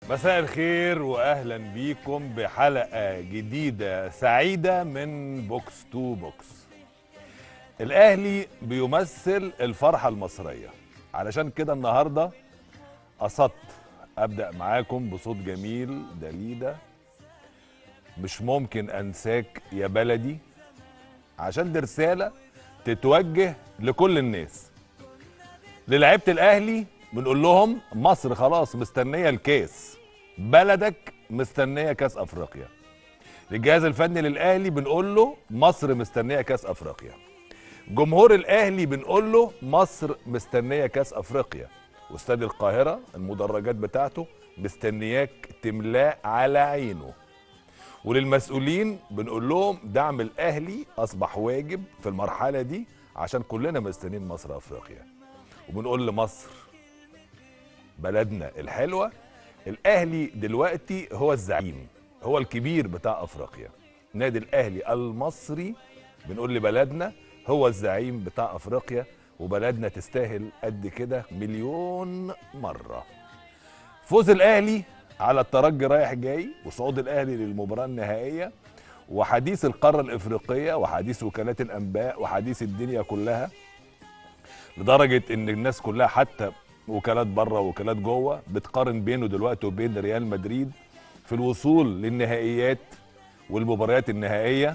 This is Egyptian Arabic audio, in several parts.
مساء الخير واهلا بيكم بحلقه جديده سعيده من بوكس تو بوكس الاهلي بيمثل الفرحه المصريه علشان كده النهارده قصدت ابدا معاكم بصوت جميل دليده مش ممكن انساك يا بلدي عشان دي رساله تتوجه لكل الناس للعيبه الاهلي بنقول لهم مصر خلاص مستنيه الكاس بلدك مستنيه كاس افريقيا للجهاز الفني للاهلي بنقول له مصر مستنيه كاس افريقيا جمهور الاهلي بنقول له مصر مستنيه كاس افريقيا واستاد القاهره المدرجات بتاعته مستنياك تملاه على عينه وللمسؤولين بنقول لهم دعم الاهلي اصبح واجب في المرحله دي عشان كلنا مستنيين مصر افريقيا وبنقول لمصر بلدنا الحلوه الاهلي دلوقتي هو الزعيم هو الكبير بتاع افريقيا نادي الاهلي المصري بنقول لبلدنا هو الزعيم بتاع افريقيا وبلدنا تستاهل قد كده مليون مره فوز الاهلي على الترجي رايح جاي وصعود الاهلي للمباراه النهائيه وحديث القاره الافريقيه وحديث وكالات الانباء وحديث الدنيا كلها لدرجه ان الناس كلها حتى وكالات بره وكالات جوه بتقارن بينه دلوقتي وبين ريال مدريد في الوصول للنهائيات والمباريات النهائيه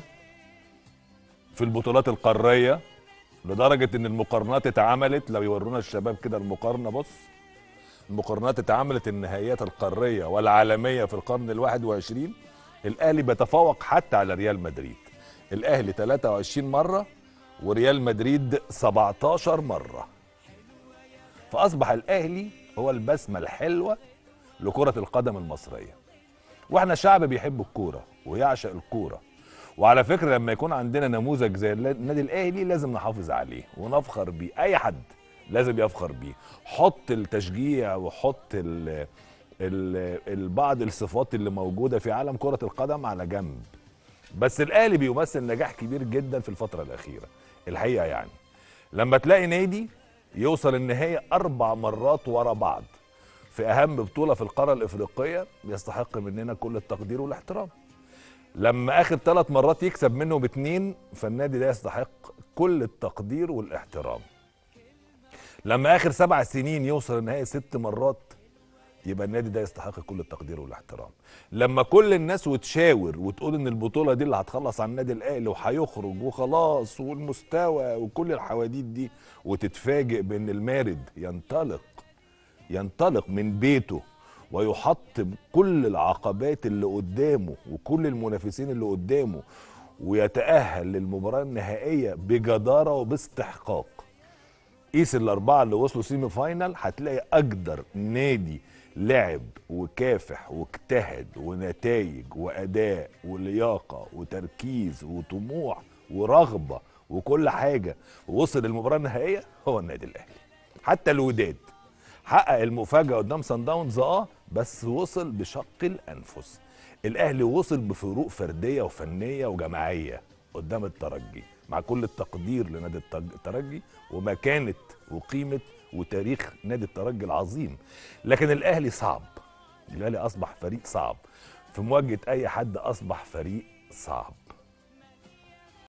في البطولات القاريه لدرجه ان المقارنات اتعملت لو يورونا الشباب كده المقارنه بص المقارنات اتعملت النهائيات القاريه والعالميه في القرن الواحد وعشرين الاهلي بيتفوق حتى على ريال مدريد الاهلي 23 مره وريال مدريد 17 مره فاصبح الاهلي هو البسمه الحلوه لكره القدم المصريه واحنا شعب بيحب الكوره ويعشق الكوره وعلى فكره لما يكون عندنا نموذج زي النادي الاهلي لازم نحافظ عليه ونفخر بيه اي حد لازم يفخر بيه حط التشجيع وحط ال ال ال بعض الصفات اللي موجوده في عالم كره القدم على جنب بس الاهلي بيمثل نجاح كبير جدا في الفتره الاخيره الحقيقه يعني لما تلاقي نادي يوصل النهائي اربع مرات ورا بعض في اهم بطوله في القاره الافريقيه يستحق مننا كل التقدير والاحترام لما اخر ثلاث مرات يكسب منهم اتنين فالنادي ده يستحق كل التقدير والاحترام لما اخر سبع سنين يوصل النهائي ست مرات يبقى النادي ده يستحق كل التقدير والاحترام لما كل الناس وتشاور وتقول ان البطوله دي اللي هتخلص على النادي الاهلي وهيخرج وخلاص والمستوى وكل الحواديت دي وتتفاجئ بان المارد ينطلق ينطلق من بيته ويحطم كل العقبات اللي قدامه وكل المنافسين اللي قدامه ويتأهل للمباراة النهائية بجدارة وباستحقاق قيس الأربعة اللي وصلوا سيمي فاينال هتلاقي أجدر نادي لعب وكافح واجتهد ونتائج وأداء ولياقة وتركيز وطموح ورغبة وكل حاجة ووصل المباراة النهائية هو النادي الأهلي حتى الوداد حقق المفاجاه قدام سان داونز اه بس وصل بشق الانفس الاهلي وصل بفروق فرديه وفنيه وجماعيه قدام الترجي مع كل التقدير لنادي الترجي ومكانه وقيمه وتاريخ نادي الترجي العظيم لكن الاهلي صعب الاهلي اصبح فريق صعب في مواجهه اي حد اصبح فريق صعب